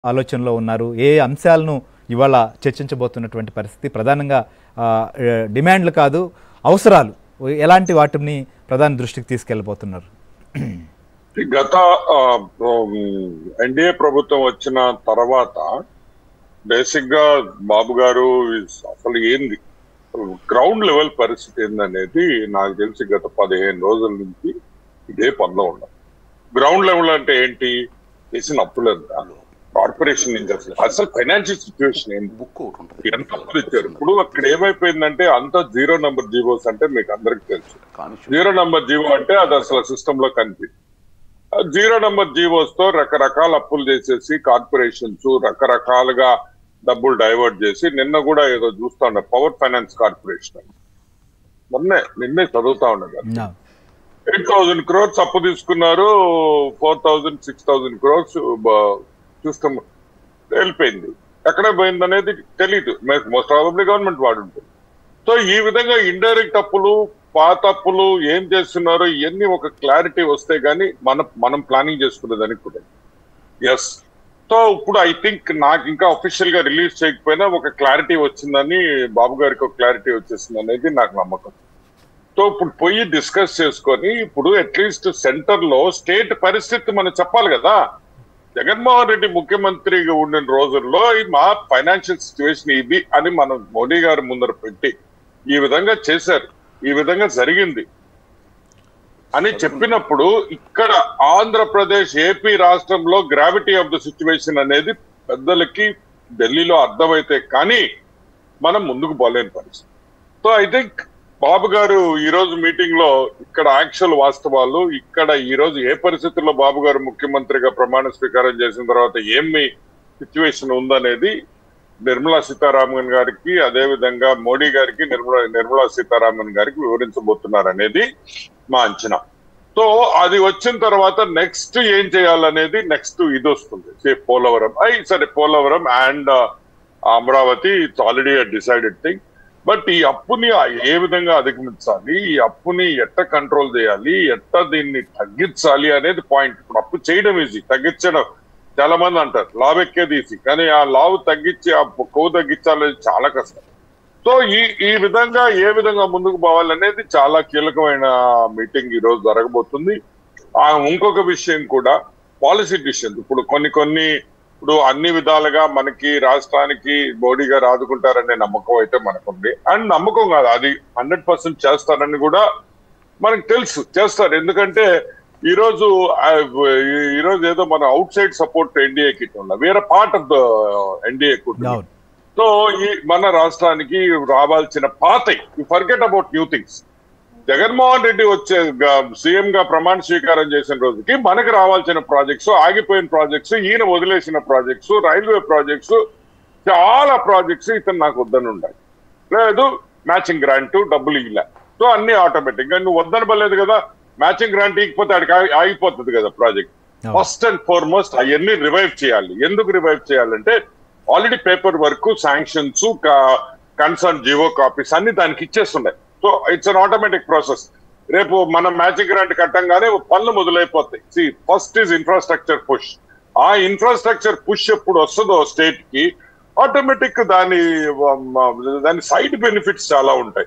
ఆలోచనలో ఉన్నారు ఏ అంశాలను ఇవాళ చర్చించబోతున్నటువంటి పరిస్థితి ప్రధానంగా ఆ, ఏ, డిమాండ్లు కాదు అవసరాలు ఎలాంటి వాటిని ప్రధాని దృష్టికి తీసుకెళ్ళబోతున్నారు గత ఎన్డీఏ ప్రభుత్వం వచ్చిన తర్వాత బేసిక్ గా బాబు గారు is అసలు ఏంది గ్రౌండ్ లెవెల్ పరిస్థితి ఏందనేది నాకు తెలిసి గత పదిహేను రోజుల నుంచి ఇదే పనిలో ఉన్నారు గ్రౌండ్ లెవెల్ అంటే ఏంటి చేసిన అప్పులు ఎంత కార్పొరేషన్ నుంచి అసలు అసలు ఫైనాన్షియల్ సిచ్యువేషన్ ఏంటి బుక్ ఒకటి ఉంటుంది ఎంత అప్పులు ఇచ్చారు ఇప్పుడు అక్కడ ఏమైపోయిందంటే అంతా జీరో నంబర్ జీవోస్ అంటే మీకు అందరికి తెలుసు కానిస్టేబుల్ జీరో నంబర్ జీవో అంటే అది అసలు సిస్టమ్ లో కనిపించింది జీరో నంబర్ జీవోస్ తో రకరకాల అప్పులు చేసేసి కార్పొరేషన్స్ రకరకాలుగా డబ్బులు డైవర్ట్ చేసి నిన్న కూడా ఏదో చూస్తా ఉన్నా పవర్ ఫైనాన్స్ కార్పొరేషన్ అని. మొన్నే నిన్నే చదువుతా ఉన్నది నా. ఎయిట్ థౌసండ్ క్రోర్స్ అప్పు తీసుకున్నారు four thousand six thousand crores చూస్తాం వెళ్ళిపోయింది ఎక్కడ పోయింది అనేది తెలియదు మోస్ట్ ప్రాబబ్లీ గవర్నమెంట్ వాడు ఉంటుంది సో ఈ విధంగా ఇండైరెక్ట్ అప్పులు పాత అప్పులు ఏం చేస్తున్నారో ఇవన్నీ ఒక క్లారిటీ వస్తే గానీ మన మనం ప్లానింగ్ చేసుకునేదానికి కూడా ఎస్ సో ఇప్పుడు ఐ థింక్ నాకు ఇంకా అఫీషియల్ గా రిలీజ్ చేయకపోయినా ఒక క్లారిటీ వచ్చిందని బాబు గారికి ఒక క్లారిటీ వచ్చేసింది అనేది నాకు నమ్మకం సో ఇప్పుడు పోయి డిస్కస్ చేసుకొని ఇప్పుడు అట్లీస్ట్ సెంటర్ లో స్టేట్ పరిస్థితి మనం చెప్పాలి కదా జగన్మోహన్ రెడ్డి ముఖ్యమంత్రిగా ఉండిన రోజుల్లో ఈ మా ఫైనాన్షియల్ సిచ్యువేషన్ ఇది అని మనం మోడీ గారి ముందర పెట్టి ఈ విధంగా చేశారు ఈ విధంగా జరిగింది అని చెప్పినప్పుడు ఇక్కడ ఆంధ్రప్రదేశ్ ఏపీ రాష్ట్రంలో గ్రావిటీ ఆఫ్ ద సిచ్యువేషన్ అనేది పెద్దలకి ఢిల్లీలో అర్థమైతే కానీ మనం ముందుకు పోలేని పరిస్థితి సో ఐ థింక్ బాబు గారు ఈ రోజు మీటింగ్ లో ఇక్కడ యాక్చువల్ వాస్తవాలు ఇక్కడ ఈ రోజు ఏ పరిస్థితుల్లో బాబు గారు ముఖ్యమంత్రిగా ప్రమాణ స్వీకారం చేసిన తర్వాత ఏమి సిచ్యువేషన్ ఉందనేది నిర్మలా సీతారామన్ గారికి అదే విధంగా మోడీ గారికి నిర్మలా నిర్మలా సీతారామన్ గారికి వివరించబోతున్నారు అనేది మా అంచనా సో అది వచ్చిన తర్వాత నెక్స్ట్ ఏం చేయాలనేది నెక్స్ట్ ఇది వస్తుంది సే పోలవరం ఐ సరే Polavaram and Amaravati it's already decided thing but ఈ అప్పుని ఏ విధంగా అధిగమించాలి ఈ అప్పుని ఎట్ట కంట్రోల్ చేయాలి ఎట్ట దీన్ని తగ్గించాలి అనేది పాయింట్ ఇప్పుడు అప్పు చేయడం ఈజీ తగ్గించడం చాలా మంది అంటారు లావ్ ఎక్కేది ఈజీ కానీ ఆ లావు తగ్గించి ఆ కొవ్వు తగ్గించాలనేది చాలా కష్టం సో ఈ ఈ విధంగా ఏ విధంగా ముందుకు పోవాలనేది చాలా కీలకమైన మీటింగ్ ఈ రోజు జరగబోతుంది ఆ ఇంకొక విషయం కూడా పాలసీ డిసిషన్స్ ఇప్పుడు కొన్ని కొన్ని ఇప్పుడు అన్ని విధాలుగా మనకి రాష్ట్రానికి మోడీ గారు ఆదుకుంటారనే నమ్మకం అయితే మనకుంది అండ్ నమ్మకం కాదు అది హండ్రెడ్ పర్సెంట్ చేస్తారని కూడా మనకు తెలుసు చేస్తారు ఎందుకంటే ఈ రోజు ఆ, ఈ రోజు ఏదో మన అవుట్ సైడ్ సపోర్ట్ ఎన్డీఏకి ఇట్లా వేరే పార్ట్ ఆఫ్ ద ఎన్డీఏ కుటుంబం అవును సో ఈ మన రాష్ట్రానికి రావాల్సిన పాత forget about new things Jaganmohan Reddy వచ్చే సీఎం గా ప్రమాణ స్వీకారం చేసిన రోజుకి మనకు రావాల్సిన ప్రాజెక్ట్స్ ఆగిపోయిన ప్రాజెక్ట్స్ ఈయన వదిలేసిన ప్రాజెక్ట్స్ రైల్వే ప్రాజెక్ట్స్ చాలా ప్రాజెక్ట్స్ ఇతను నాకు వద్దని ఉండాలి లేదు మ్యాచింగ్ గ్రాంట్ డబ్బులు ఇలా సో అన్ని ఆటోమేటిక్ గా నువ్వు వద్దని పర్లేదు కదా మ్యాచింగ్ గ్రాంట్ ఇకపోతే ఆడికి ఆగి- ఆగిపోతుంది కదా ప్రాజెక్ట్ అవును. ఫస్ట్ అండ్ ఫార్మోస్ట్ అవన్నీ రివైవ్ చేయాలి ఎందుకు రివైవ్ చేయాలంటే already paperwork sanctions concern GO copies అన్ని దానికి ఇచ్చేస్తున్నాయి so it's an automatic process రేపు మనం మ్యాచింగ్ గ్రాంట్ కట్టంగానే పనులు మొదలైపోతాయి see first is infrastructure push ఆ ఇన్ఫ్రాస్ట్రక్చర్ పుష్ ఎప్పుడు వస్తుందో స్టేట్ కి ఆటోమేటిక్ దాని um, దాని సైడ్ బెనిఫిట్స్ చాలా ఉంటాయి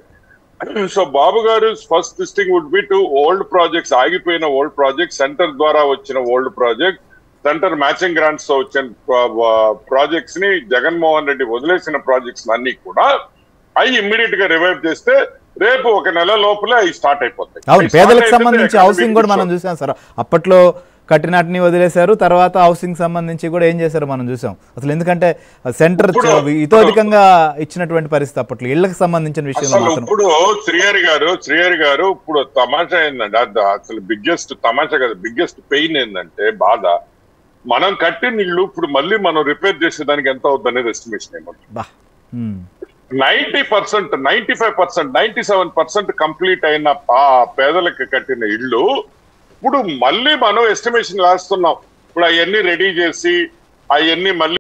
so Babu garu first listing would be to old projects ఆగిపోయిన ఓల్డ్ ప్రాజెక్ట్ సెంటర్ ద్వారా వచ్చిన old project centre matching grants తో వచ్చిన ప్రాజెక్ట్స్ ని జగన్మోహన్ రెడ్డి వదిలేసిన ప్రాజెక్ట్స్ అన్ని కూడా అవి ఇమ్మీడియట్ గా రివైవ్ చేస్తే రేపు ఒక నెల లోపలే అవి స్టార్ట్ అయిపోతాయి అవును అవి start పేదలకు అయిపోతే సంబంధించి economic హౌసింగ్ కూడా మనం growth. చూసాం సార్ అప్పట్లో కట్టినాటిని వదిలేశారు తర్వాత హౌసింగ్ సంబంధించి కూడా ఏం చేశారు మనం చూసాం అసలు ఎందుకంటే సెంటర్ ఇప్పుడు- ఇతోధికంగా ఇచ్చినటువంటి పరిస్థితి అప్పట్లో ఇళ్లకు సంబంధించిన విషయంలో అసలు మాత్రం ఇప్పుడు శ్రీహరి గారు శ్రీహరి గారు ఇప్పుడు తమాషా ఏంటంటే అది అసలు బిగ్గెస్ట్ తమాషా కదా బిగ్గెస్ట్ పెయిన్ ఏంటంటే బాధ మనం కట్టిన ఇల్లు ఇప్పుడు మళ్ళీ మనం రిపేర్ చేసేదానికి ఎంత అవుతుంది అనేది ఎస్టిమేషన్ ఏమంటారు బా um. Ninety percent ninety five percent ninety seven percent complete అయిన పా- పేదలకు కట్టిన ఇల్లు ఇప్పుడు మళ్ళీ మనం ఎస్టిమేషన్ వేస్తున్నాం ఇప్పుడు అవన్నీ రెడీ చేసి అవన్నీ మళ్ళీ